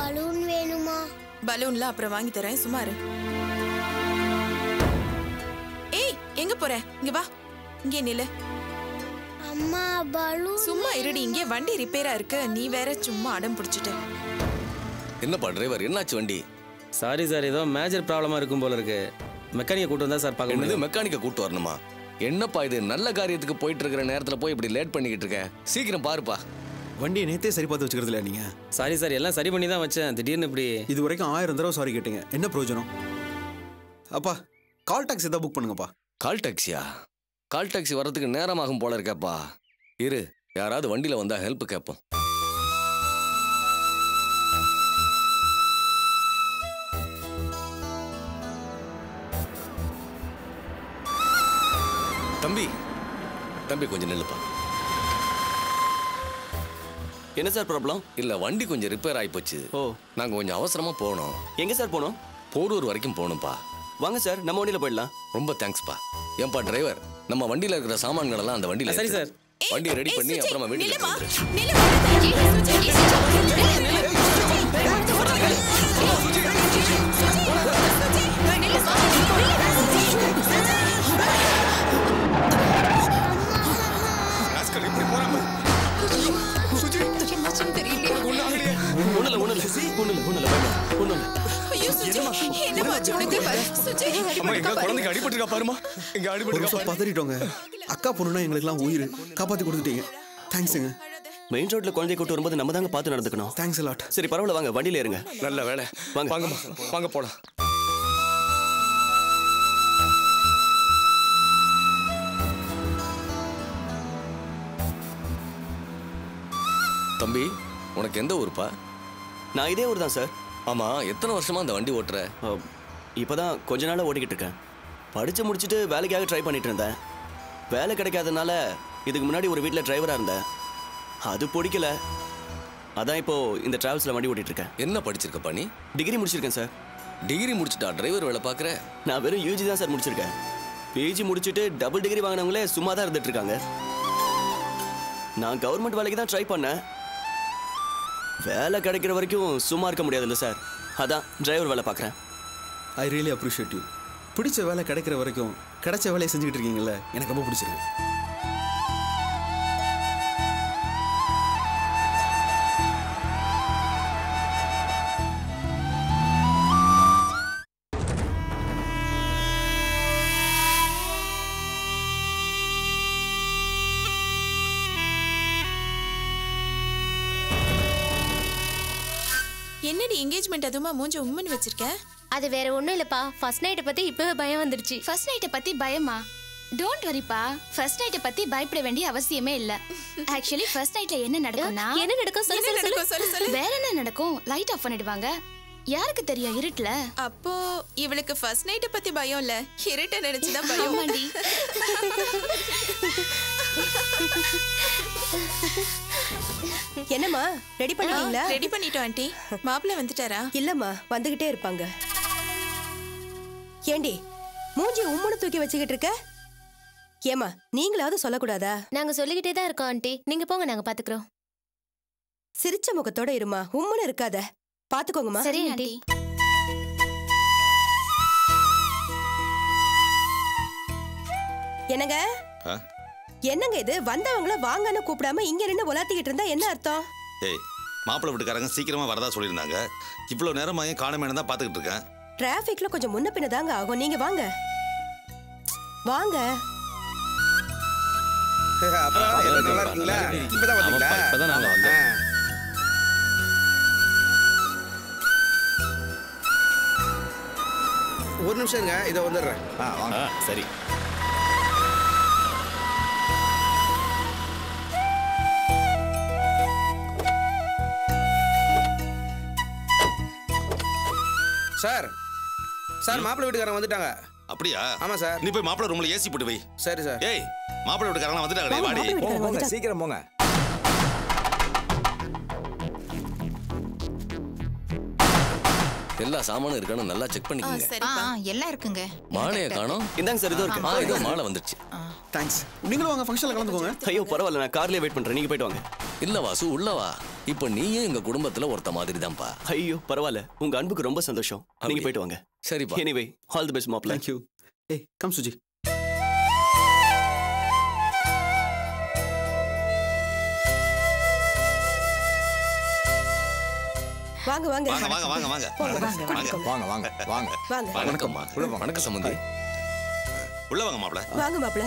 Balloon வேணுமா பலூன்ல அப்புறம் வாங்கி தரேன் சும்மா இரு ஏய் எங்க போற இங்க வா இங்கே நில்லு அம்மா பலூன் சும்மா இருடி இங்கே வண்டி ரிப்பேரா இருக்கு நீ வேற சும்மா அடம் பிடிச்சிட்ட என்னப்பா டிரைவர் என்னாச்சு வண்டி சாரி சார் ஏதோ மேஜர் ப்ராப்ளமாக இருக்கும் போல இருக்கு மெக்கானிக்கை கூட்டு வந்தா சார் பார்க்க என்னது முடியும் மெக்கானிக்க கூட்டு வரணுமா என்னப்பா இது நல்ல காரியத்துக்கு போயிட்டு இருக்கிற நேரத்துல போய் இப்படி லேட் பண்ணிக்கிட்டு இருக்கேன் சீக்கிரம் பாருப்பா வண்டியை நேத்தே சரி பார்த்து வச்சுக்கிறது இல்லையா நீங்க சாரி சார் எல்லாம் சரி பண்ணி தான் வச்சேன் திடீர்னு இப்படி இது வரைக்கும் ஆயிரம் தடவை சாரி கேட்டீங்க என்ன பிரயோஜனம் அப்பா கால் டாக்ஸி தான் புக் பண்ணுங்கப்பா கால் டாக்ஸியா கால் டாக்ஸி வர்றதுக்கு நேரமாகும் போல இருக்கேப்பா இரு யாராவது வண்டியில வந்தா ஹெல்ப் கேட்போம் தம்பி தம்பி கொஞ்சம் நில்லுப்பா என்ன சார் ப்ராப்ளம் இல்ல வண்டி கொஞ்சம் ரிப்பேர் ஆகி போச்சு ஓ நாங்க கொஞ்சம் அவசரமா போனோம் எங்க சார் போகணும் போரூர் வரைக்கும் போகணும்ப்பா வாங்க சார் நம்ம வண்டியில போயிடலாம் ரொம்ப தேங்க்ஸ்ப்பா ஏன்பா டிரைவர் நம்ம வண்டியில இருக்கிற சாமான்கள் எல்லாம் அந்த வண்டியில சரி ஏத்து. சார். வண்டியை ரெடி ஏய், பண்ணி சுஜி, அப்புறமா வீட்டுக்கு நில்லுமா, எடுத்துட்டு வந்துரு. ஒண்ணுல ஒண்ணுல ஒண்ணுல ஒண்ணுல ஒண்ணுல ஐயோ, சுஜி, என்னமாச்சு உனக்கு? சுஜி, அம்மா எங்க குழந்தைக்கு அடிபட்டுருக்கா பாருமா இங்க ஒரு அடிபட்டுருக்கா நிமிஷம் பாரு பதறிட்டோங்க அக்கா பொண்ணுனா எங்களுக்குலாம் உயிர் காப்பாற்றி கொடுத்துட்டீங்க தேங்க்ஸுங்க மெயின் ரோட்ல குழந்தைய கூட்டு வரும்போது நம்ம தாங்க பார்த்து நடந்துக்கணும் தேங்க்ஸ் லாட் சரி பரவாயில்ல வாங்க வண்டியில ஏறுங்க நல்ல வேலை வாங்க. வாங்கம்மா வாங்க போலாம் தம்பி உனக்கு எந்த ஊருப்பா நான் இதே ஊர் தான் சார் ஆமா எத்தனை வருஷமா அந்த வண்டி ஓட்டுற அஹ், இப்பதான் கொஞ்ச நாளா ஓட்டிக்கிட்டு இருக்கேன் படிச்சு முடிச்சுட்டு வேலைக்காக ட்ரை பண்ணிட்டு இருந்தேன் வேலை கிடைக்காதனால இதுக்கு முன்னாடி ஒரு வீட்டில் டிரைவராக இருந்தேன் அது பிடிக்கல அதான் இப்போ இந்த டிராவல்ஸில் வண்டி ஓட்டிட்டு இருக்கேன் என்ன படிச்சிருக்கப்பா நீ டிகிரி முடிச்சிருக்கேன் சார் டிகிரி முடிச்சிட்டா டிரைவர் வேலை பார்க்குற நான் வெறும் யூஜி தான் சார் முடிச்சிருக்கேன் பிஜி முடிச்சுட்டு டபுள் டிகிரி வாங்கினவங்களே சும்மா தான் இருந்துட்டு இருக்காங்க நான் கவர்மெண்ட் வேலைக்கு தான் ட்ரை பண்ணேன் வேலை கிடைக்கிற வரைக்கும் சும்மா இருக்க முடியாதுல்ல சார் அதான் டிரைவர் வேலை பார்க்குறேன் ஐ ரியலி அப்ரிஷியேட் யூ பிடிச்ச வேலை கிடைக்கிற வரைக்கும் கிடைச்ச வேலையை செஞ்சுக்கிட்டு இருக்கீங்கல்ல எனக்கு ரொம்ப பிடிச்சிருக்கு என்னடி என்கேஜ்மெண்ட் அதுமா மூஞ்ச உம்முன்னு வச்சிருக்க அது வேற ஒண்ணும் இல்லப்பா ஃபர்ஸ்ட் நைட்டை பத்தி இப்பவே பயம் வந்துருச்சு ஃபர்ஸ்ட் நைட்டை பத்தி பயமா டோன்ட் வரிப்பா ஃபர்ஸ்ட் நைட்டை பத்தி பயப்பட வேண்டிய அவசியமே இல்ல ஆக்சுவலி ஃபர்ஸ்ட் நைட்ல என்ன நடக்கும்னா என்ன நடக்கும் சொல்லு என்ன சொல்லு சொல்லு நடக்கும் சொல்லு சொல்லு வேற என்ன நடக்கும் லைட் ஆஃப் பண்ணிடுவாங்க யாருக்கு தெரியும் இருட்டுல அப்போ இவளுக்கு ஃபர்ஸ்ட் நைட்ட பத்தி பயம் இல்ல இருட்ட நினைச்சுதான் பயம் ஆமாண்டி என்னம்மா ரெடி பண்ணிட்டீங்களா ரெடி பண்ணிட்டோம் ஆண்டி மாப்பிள்ள வந்துட்டாரா இல்லம்மா வந்துகிட்டே இருப்பாங்க ஏண்டி மூஞ்சி உம்முன்னு தூக்கி வச்சுக்கிட்டு இருக்க ஏமா நீங்களாவது சொல்லக்கூடாதா நாங்க சொல்லிக்கிட்டே தான் இருக்கோம் ஆண்டி நீங்க போங்க நாங்க பாத்துக்கிறோம் சிரிச்ச முகத்தோட இருமா உம்முன்னு இருக்காத பாத்துக்கோங்கம்மா சரி ஆண்டி என்னங்க ஆ? என்னங்க இது வந்தவங்கள வாங்கன்னு கூப்பிடாம இங்க நின்னு உலாத்திக்கிட்டு இருந்தா என்ன அர்த்தம் ஏய் மாப்பிள்ளை வீட்டுக்காரங்க சீக்கிரமா வரதா சொல்லியிருந்தாங்க இவ்வளோ நேரமா ஏன் காணமேனு தான் பார்த்துக்கிட்டு இருக்கேன் டிராஃபிக்ல கொஞ்சம் முன்ன பின்ன தாங்க ஆகும் நீங்க வாங்க வாங்க நல்லா இருக்குங்களா இப்பதான் வந்தீங்களா ஆமாப்பா, இப்பதான் நாங்க வந்தோம். ஆ. ஒரு நிமிஷம் இருங்க இதோ வந்துடுறேன் ஆ வாங்க ஆ சரி சார் சார் மாப்பிள்ளை வீட்டுக்காரங்க வந்துட்டாங்க அப்படியா ஆமா சார் நீ போய் மாப்பிள்ளை ரூம்ல ஏசி போட்டு வை சரி சார் ஏய் மாப்பிள்ளை வீட்டுக்காரங்க வந்துட்டாங்க வாங்க, வாடி மாப்பிள்ளை வீட்டுக்காரங்க போங்க வந்துட்டாங்க. சீக்கிரம் போங்க எல்லா சாமானும் இருக்கான்னு நல்லா செக் பண்ணிக்கோங்க ஆ ஆ, எல்லாம் இருக்குங்க மாலையை காணோம் இந்தாங்க சார் இதோ இருக்கு ஆ இதோ மாலை வந்துருச்சு தேங்க்ஸ் நீங்களும் வாங்க ஃபங்க்ஷனில் கலந்துக்கோங்க ஐயோ பரவாயில்ல நான் கார்லயே வெயிட் பண்றேன் நீங்க போயிட்டு வாங்க இல்ல வாசு உள்ள வா இப்போ நீயும் எங்க குடும்பத்துல ஒருத்த மாதிரி தான்ப்பா ஐயோ பரவாயில்ல உங்க அன்புக்கு ரொம்ப சந்தோஷம் நீங்க போயிட்டு வாங்க சரிப்பா எனிவே ஆல் தி பெஸ்ட் மாப்ள தேங்க்யூ ஏய் கம் சுஜி வாங்க வாங்க வாங்க வாங்க வாங்க வாங்க போங்க, வாங்க, வாங்க வாங்க. வாங்க வாங்க வாங்க வணக்கம்மா வணக்கம் சம்பந்தி உள்ள வாங்க மாப்ள வாங்க மாப்பிள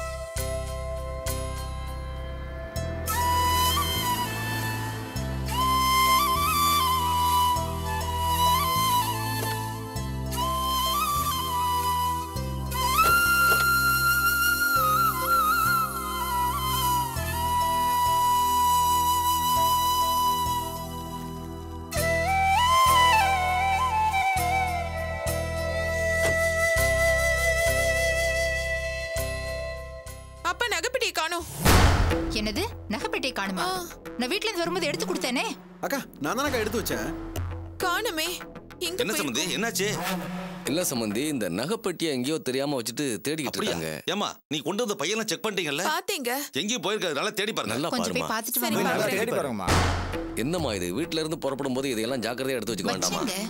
அப்ப நகைப்பிடியை காணோம் என்னது நகைப்பேட்டை காணுமா நான் வீட்ல இருந்து வரும்போது எடுத்து கொடுத்தேனே அக்கா நான் தானக்கா எடுத்து வச்சேன் காணுமே எங்க என்ன சம்பந்தி என்னாச்சு இல்ல சம்பந்தி இந்த நகைப்பெட்டியை எங்கேயோ தெரியாம வச்சுட்டு தேடிக்கிட்டு அப்படியா இருக்காங்க ஏமா நீ கொண்டு வந்த பையெல்லாம் செக் பண்ணிட்டீங்கல்ல பாத்தீங்க எங்கேயும் போயிருக்காது நல்லா தேடி பாருங்க நல்லா கொஞ்சம் போய் பாருமா பார்த்துட்டு சரி, வாங்க பாக்குறேன். தேடி பாருங்கம்மா என்னம்மா இது வீட்ல இருந்து புறப்படும் போது இதையெல்லாம் ஜாக்கிரதையா எடுத்து வச்சுக்க வேண்டாமா வச்சுங்க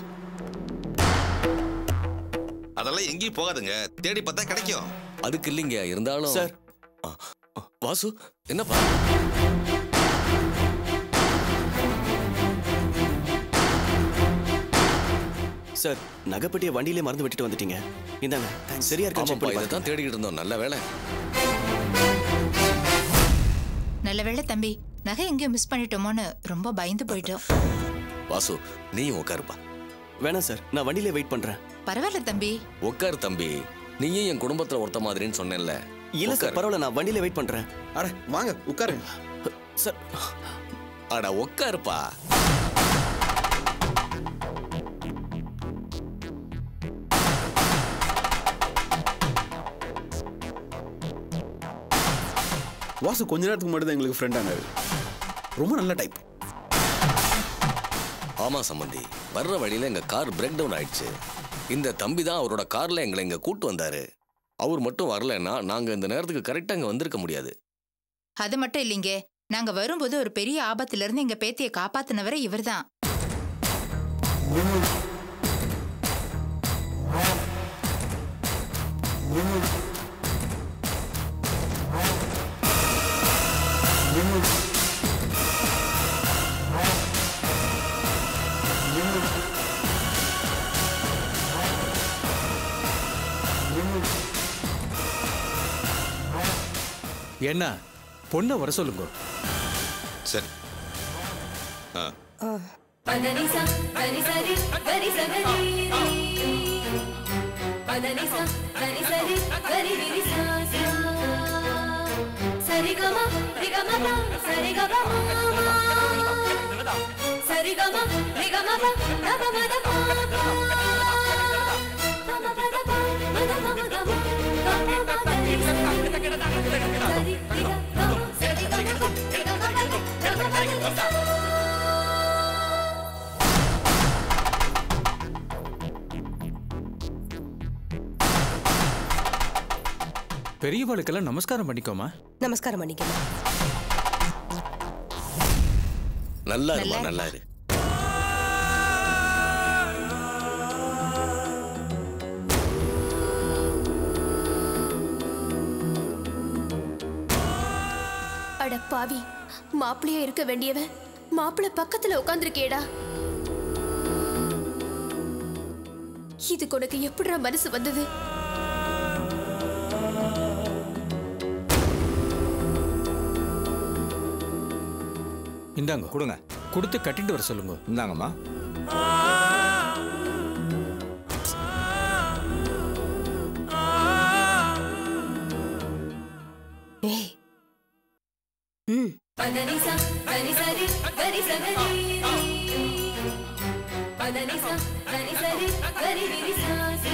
அதெல்லாம் எங்கேயும் போகாதுங்க தேடி பார்த்தா கிடைக்கும் அதுக்கு இல்லைங்க இருந்தாலும் சார். ஆ, ஆ, வாசு என்னப்பா சார் நகைப்பட்டியை வண்டியிலே மறந்து விட்டுட்டு வந்துட்டீங்க இந்தாங்க சரியா இருக்கா செக் ஆமாப்பா பண்ணி இதை பாருங்க தான் தேடிக்கிட்டு இருந்தோம் நல்ல வேலை நல்ல வேளை தம்பி நகை எங்கேயோ மிஸ் பண்ணிட்டோமோன்னு ரொம்ப பயந்து போயிட்டோம் வாசு நீயும் உட்காருப்பா வேணாம் சார் நான் வண்டியிலே வெயிட் பண்றேன் பரவாயில்ல தம்பி உட்காரு தம்பி நீயும் என் குடும்பத்துல ஒருத்த மாதிரின்னு சொன்னேன்ல இல்ல சார் உட்காரு. பரவாயில்ல நான் வண்டியிலே வெயிட் பண்றேன் அட வாங்க உட்காருங்க சார் அட உட்காருப்பா வாசு கொஞ்ச நேரத்துக்கு முன்னாடி தான் எங்களுக்கு ஃப்ரெண்ட் ஆனாரு ரொம்ப நல்ல டைப் ஆமா சம்பந்தி வர்ற வழியில எங்க கார் பிரேக் டவுன் ஆயிடுச்சு இந்த தம்பி தான் அவரோட கார்ல எங்களை இங்க கூட்டு வந்தாரு அவர் மட்டும் வரலைன்னா நாங்க இந்த நேரத்துக்கு கரெக்டா இங்க வந்திருக்க முடியாது அது மட்டும் இல்லைங்க நாங்க வரும்போது ஒரு பெரிய ஆபத்துல இருந்து எங்க பேத்தியை காப்பாத்தினவரே இவர்தான் என்ன பொண்ணை வர சொல்லுங்க சரி ஆ பதனிசா பனி சரி கரி சகரி பதனிசா பனி சரி கரி விரி சா சா சரி கம ரி கம ப சரி க ப ம ம சரி கம ரி கம ப த ப ம த ப ப ப ம ப த ப ம த ம ம த ம க ம ப த ரி சா சரி ரி க க சரி க ம ப ரி க ம ப த ம ப த ரி சா பெரியவாளுக்கெல்லாம் நமஸ்காரம் பண்ணிக்கோமா நமஸ்காரம் பண்ணிக்கலாம் நல்லா இருமா நல்லா நல்லா இரு அட பாவி மாப்பிள்ளையா இருக்க வேண்டியவன் மாப்பிள்ளை பக்கத்துல உட்காந்துருக்கேடா இதுக்கு உனக்கு எப்படிடா மனசு வந்தது இந்தாங்க கொடுங்க கொடுத்து கட்டிட்டு வர சொல்லுங்க இந்தாங்கம்மா ஏய் ம் பதனிசா பனி சரி கரி சகரி பதனிசா பனி சரி கரி விரி சா சா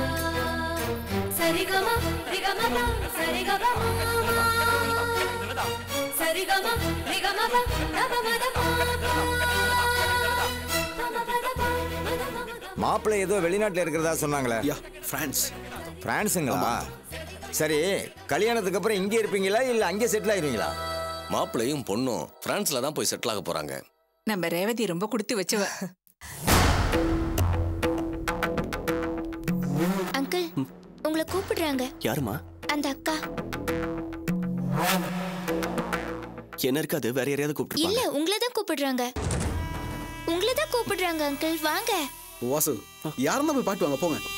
சரி கம ரி கம ப சரி க ப ம ம சரி கம ரி கம ப த ப ம த ப ப ப ம ப த ப ம த ம த மாப்பிள்ளை ஏதோ வெளிநாட்டில் இருக்கிறதா சொன்னாங்களே யா பிரான்ஸ் பிரான்ஸுங்களா சரி கல்யாணத்துக்கு அப்புறம் இங்கே இருப்பீங்களா இல்லை அங்கே செட்டில் ஆயிருவீங்களா மாப்பிள்ளையும் பொண்ணும் பிரான்ஸ்ல தான் போய் செட்டில் ஆக போறாங்க நம்ம ரேவதி ரொம்ப கொடுத்து வச்சவ அங்கிள் உங்களை கூப்பிடுறாங்க யாருமா அந்த அக்கா என்ன இருக்காது வேற யாரையாவது இல்ல கூப்பிட்டு உங்களை தான் கூப்பிடுறாங்க உங்களை தான் கூப்பிடுறாங்க அங்கிள் வாங்க வாசு யாரும் போய் பாட்டு வாங்க போங்க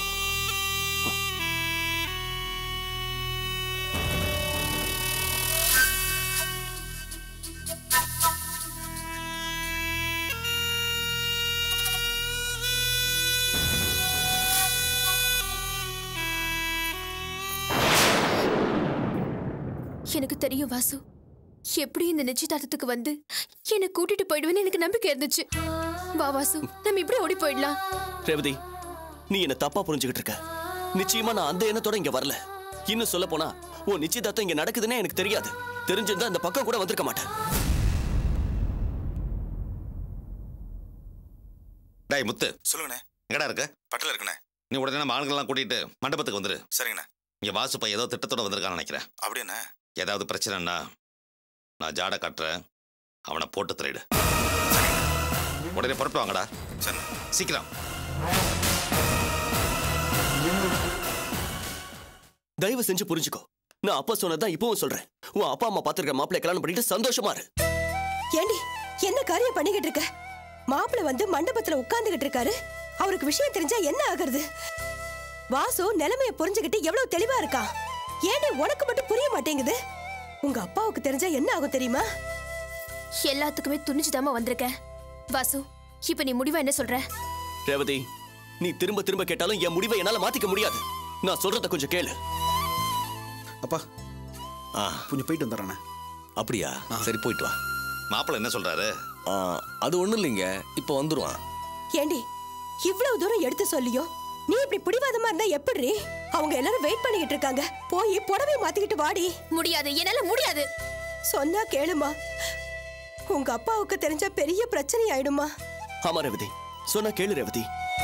எனக்கு தெரியும் வாசு எப்படி இந்த நிச்சயதார்த்தத்துக்கு வந்து என்னை கூட்டிட்டு போயிடுவேன்னு எனக்கு நம்பிக்கை இருந்துச்சு வா வாசு நம்ம இப்படி ஓடி போயிடலாம் ரேவதி நீ என்ன தப்பா புரிஞ்சுக்கிட்டு இருக்க நிச்சயமா நான் அந்த எண்ணத்தோட இங்க வரல இன்னும் சொல்ல போனா உன் நிச்சயதார்த்தம் இங்க நடக்குதுன்னே எனக்கு தெரியாது தெரிஞ்சிருந்தா இந்த பக்கம் கூட வந்திருக்க மாட்டேன் டேய் முத்து சொல்லுங்கண்ணே எங்கடா இருக்க பட்டில் இருக்குண்ணே நீ உடனே நம்ம ஆண்கள்லாம் கூட்டிட்டு மண்டபத்துக்கு வந்துரு சரிங்கண்ணே இங்க வாசு பையன் ஏதோ திட்டத்தோட வந்திருக்கான்னு நினைக்கிறேன் அப்படின்னா ஏதாவது பிரச்சனைன்னா நான் ஜாட காட்டுறேன் அவனை போட்டு திரையிடு உடனே புறப்பட்டு வாங்கடா சரி சீக்கிரம் தயவு செஞ்சு புரிஞ்சுக்கோ நான் அப்பா சொன்னதான் இப்பவும் சொல்றேன் உன் அப்பா அம்மா பாத்துருக்க மாப்பிள்ளை கல்யாணம் பண்ணிட்டு சந்தோஷமா இரு ஏண்டி என்ன காரியம் பண்ணிக்கிட்டு இருக்க மாப்பிள்ளை வந்து மண்டபத்துல உட்கார்ந்துகிட்டு இருக்காரு அவருக்கு விஷயம் தெரிஞ்சா என்ன ஆகுறது வாசு நிலைமைய புரிஞ்சுக்கிட்டு எவ்வளவு தெளிவா இருக்கான் ஏண்டி உனக்கு மட்டும் புரிய மாட்டேங்குது உங்க அப்பாவுக்கு தெரிஞ்சா என்ன ஆகும் தெரியுமா எல்லாத்துக்குமே துணிச்சுதாம வந்திருக்கேன் வாசு இப்ப நீ முடிவா என்ன சொல்ற ரேவதி நீ திரும்ப திரும்ப கேட்டாலும் என் முடிவை என்னால மாத்திக்க முடியாது நான் சொல்றத கொஞ்சம் கேளு அப்பா ஆ கொஞ்சம் போயிட்டு வந்துடுறேண்ணே அப்படியா சரி போயிட்டு வா மாப்பிள்ளை என்ன சொல்றாரு ஆ, அது ஒண்ணும் இல்லைங்க இப்போ வந்துருவான் ஏண்டி இவ்வளவு தூரம் எடுத்து சொல்லியும் நீ இப்படி பிடிவாதமா இருந்தா எப்படி அவங்க எல்லாரும் வெயிட் பண்ணிக்கிட்டு இருக்காங்க போய் புடவை மாத்திக்கிட்டு வாடி முடியாது என்னால முடியாது சொன்னா கேளுமா உங்க அப்பாவுக்கு தெரிஞ்சா பெரிய பிரச்சனை ஆயிடுமா ஆமா ரேவதி சொன்னா கேளு ரேவதி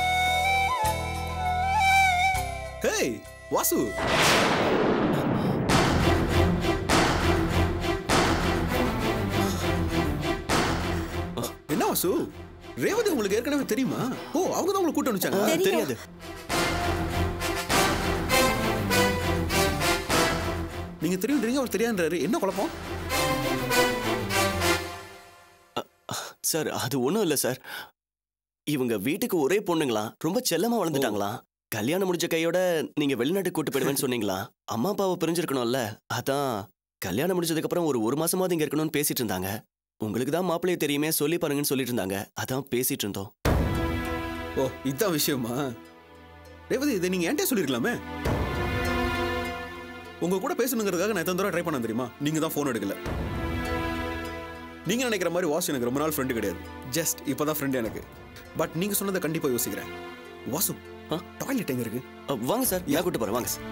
ஹேய் வாசு என்ன வாசு ரேவதி உங்களுக்கு ஏற்கனவே தெரியுமா ஓ அவங்க தான் உங்களை கூட்டு அனுப்பிச்சாங்க தெரியாது நீங்க தெரியுன்றீங்க அவர் தெரியாதுன்றாரு என்ன குழப்பம் சார் அது ஒண்ணும் இல்ல சார் இவங்க வீட்டுக்கு ஒரே பொண்ணுங்களா ரொம்ப செல்லமா வளர்ந்துட்டாங்களா கல்யாணம் முடிஞ்ச கையோட நீங்க வெளிநாட்டுக்கு கூட்டு போயிடுவேன்னு சொன்னீங்களா அம்மா அப்பாவை பிரிஞ்சிருக்கணும்ல அதான் கல்யாணம் முடிஞ்சதுக்கு அப்புறம் ஒரு ஒரு மாசமாவது இங்க இருக்கணும்னு பேசிட்டு இருந்தாங்க உங்களுக்கு தான் மாப்பிள்ளைய தெரியுமே சொல்லி பாருங்கன்னு சொல்லிட்டு இருந்தாங்க அதான் பேசிட்டு இருந்தோம் ஓ இதான் விஷயமா ரேவதி இதை நீங்க என்கிட்ட சொல்லிருக்கலாமே உங்க கூட பேசணுங்கிறதுக்காக நான் எத்தனை தடவை ட்ரை பண்ண தெரியுமா நீங்க தான் ஃபோன் எடுக்கல நீங்க நினைக்கிற மாதிரி வாசு எனக்கு ரொம்ப நாள் ஃப்ரெண்டு கிடையாது ஜஸ்ட் இப்பதான் ஃப்ரெண்டு எனக்கு பட் நீங்க சொன்னதை கண்டிப்பா யோசிக்கிறேன் வாசு டாய்லெட் எங்க இருக்கு வாங்க சார் நான் கூட்டு போறேன் வாங்க சார்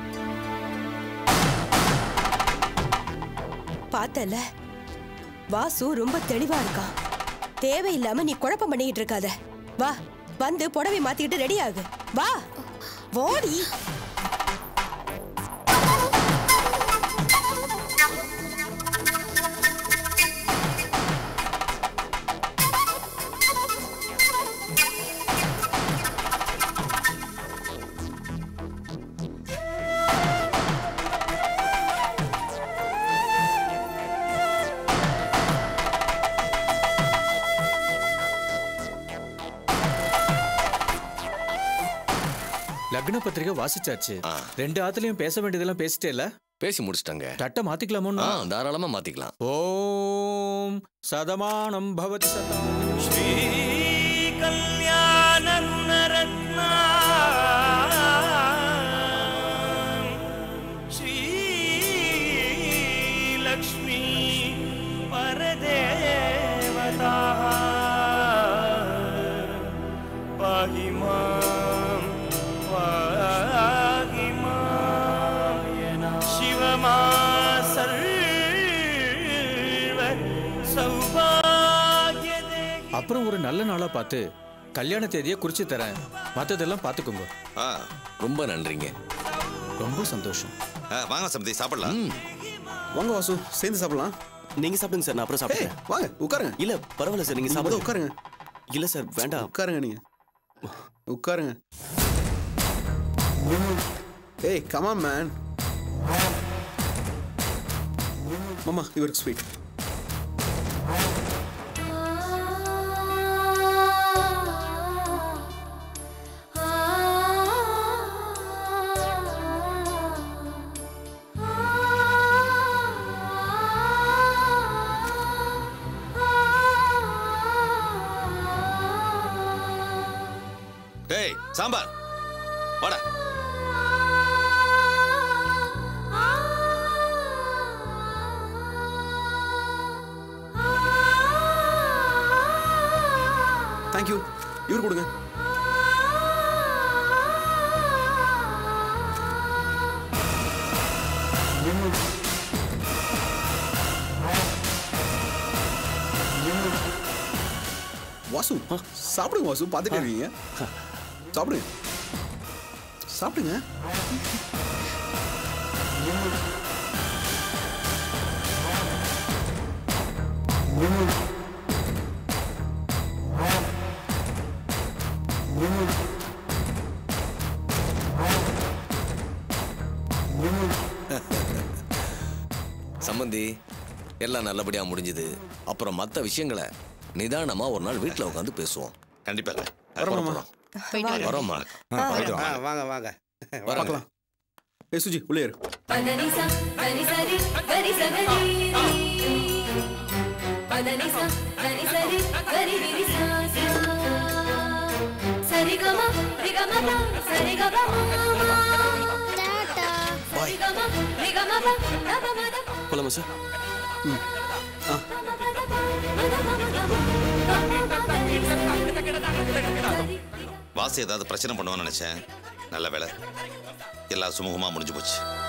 பார்த்தல வாசு ரொம்ப தெளிவா இருக்கான் தேவையில்லாம நீ குழப்பம் பண்ணிக்கிட்டு இருக்காத வா வந்து புடவை மாத்திக்கிட்டு ரெடி ஆகு வா ஓடி லக்ன பத்திரிகை வாசிச்சாச்சு ரெண்டு ஆத்துலயும் பேச வேண்டியதெல்லாம் பேசிட்டே இல்ல பேசி முடிச்சிட்டாங்க தட்டை மாத்திக்கலாமோ ஆ தாராளமா மாத்திக்கலாம் ஓம் சதமானம் பவதி சதா கல்யாணரத்னா ஸ்ரீலக்ஷ்மி பரதேவதா பாஹி மாம் பாஹி மாம் சிவமா சர்வ சௌபாகிய அப்புறம் ஒரு நல்ல நாளா பார்த்து கல்யாண தேதியை குறிச்சு தரேன் மற்றதெல்லாம் பார்த்துக்கோங்க ஆ ரொம்ப நன்றிங்க ரொம்ப சந்தோஷம் ஆ, வாங்க சம்பந்தி சாப்பிடலாம் வாங்க வாசு சேர்ந்து சாப்பிடலாம் நீங்க சாப்பிடுங்க சார் நான் அப்புறம் சாப்பிடுறேன் வாங்க உட்காருங்க இல்ல பரவாயில்ல சார் நீங்க நீங்க சாப்பிடுங்க முதல்ல உட்காருங்க இல்ல சார் வேண்டாம் உட்காருங்க நீங்க உட்காருங்க ஏய் கமா மேன் மாமா இவருக்கு ஸ்வீட் டேய் சாம்பார் வாடா தேங்க்யூ இவர் கொடுங்க வாசு சாப்பிடுங்க வாசு பார்த்துட்டே இருக்கீங்க சாப்பிடுங்க சாப்பிடுங்க சம்மந்தி எல்லாம் நல்லபடியா முடிஞ்சுது அப்புறம் மற்ற விஷயங்களை நிதானமா ஒரு நாள் வீட்டில் உட்காந்து பேசுவோம் கண்டிப்பாக வரமாமா வரோம்மா ஆ, வாங்க வாங்க பார்க்கலாம் ஏய் சுஜி உள்ளே இரு பதனிசா பனி சரி கரி சகரி பதனிசா பனி சரி கரி விரி சா சா. சரி கம ரி கம ப சரி க ப ம ம. சரி கம ரி கம ப த ப ம த ப. போலாமா சார் வாசி ஏதாவது பிரச்சனை பண்ணுவான்னு நினைச்சேன் நல்ல வேலை எல்லாம் சுமூகமா முடிஞ்சு போச்சு